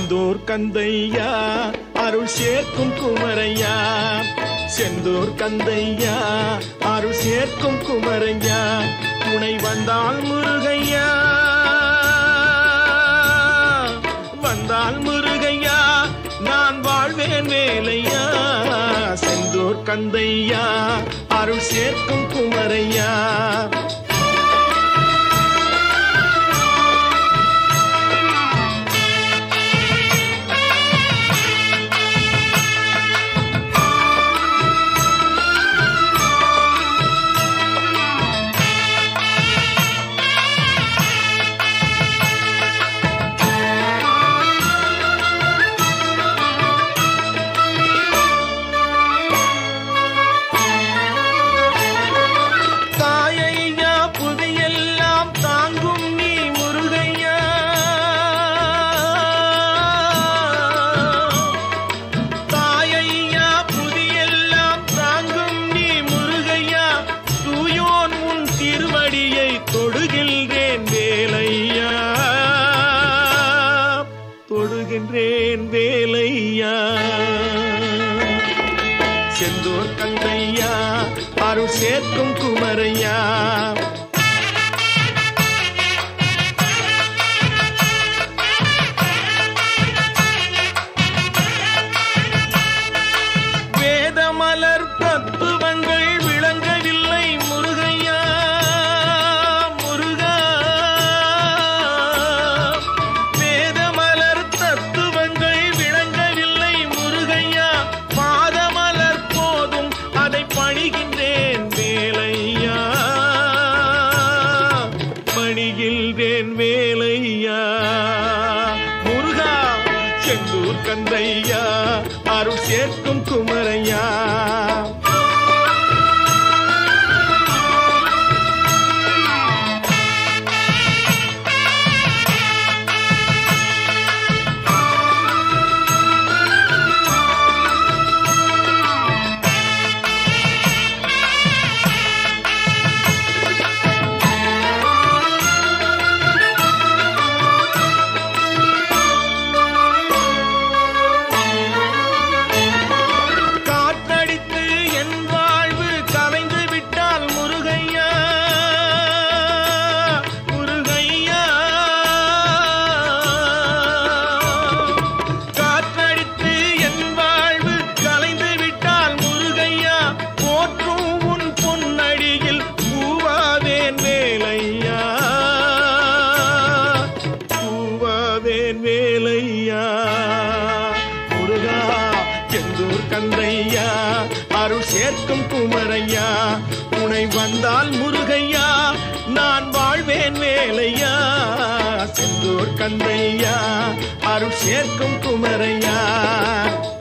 செந்தூர் கந்தையா அருள் சேர்க்கும் குமரையா செந்தூர் கந்தையா அருள் சேர்க்கும் குமரையா துணை வந்தால் முருகையா வந்தால் முருகையா நான் வாழ்வேன் வேலையா செந்தூர் கந்தையா அருள் சேர்க்கும் குமரையா தாயையா புவியெல்லாம் தாங்கும் நீ முருகையா தாயையா புவியெல்லாம் தாங்கும் நீ முருகையா தூயோன் உன் திருவடியை தொடுகின்றேன் வேலையா தொடுகின்றேன் வேலையா செந்தூர் கந்தையா அருள் சேர்க்கும் குமரையா வேதமலர் தத்துவங்கள் விளங்கவில்லை முருகையா முருகா வேதமலர் தத்துவங்கள் விளங்கவில்லை முருகையா பாதமலர் போதும் அதை பணிகின்றேன் வேலையா பணிகின்றேன் வேலையா முருகா செந்தூர் கந்தையா அருள் சேர்க்கும் குமரையா காற்றடித்து என் வாழ்வு கலைந்து விட்டால் முருகையா முருகையா காற்றடித்து என் வாழ்வு கலைந்து விட்டால் முருகையா போற்றும் உன் பொன்னடியில் பூவாவேன் வேலையா பூவாவேன் வேலையா முருகா செந்தூர் கந்தையா அருள் சேர்க்கும் குமரையா துணை வந்தால் முருகையா நான் வாழ்வேன் வேலையா செந்தூர் கந்தையா அருள் சேர்க்கும் குமரையா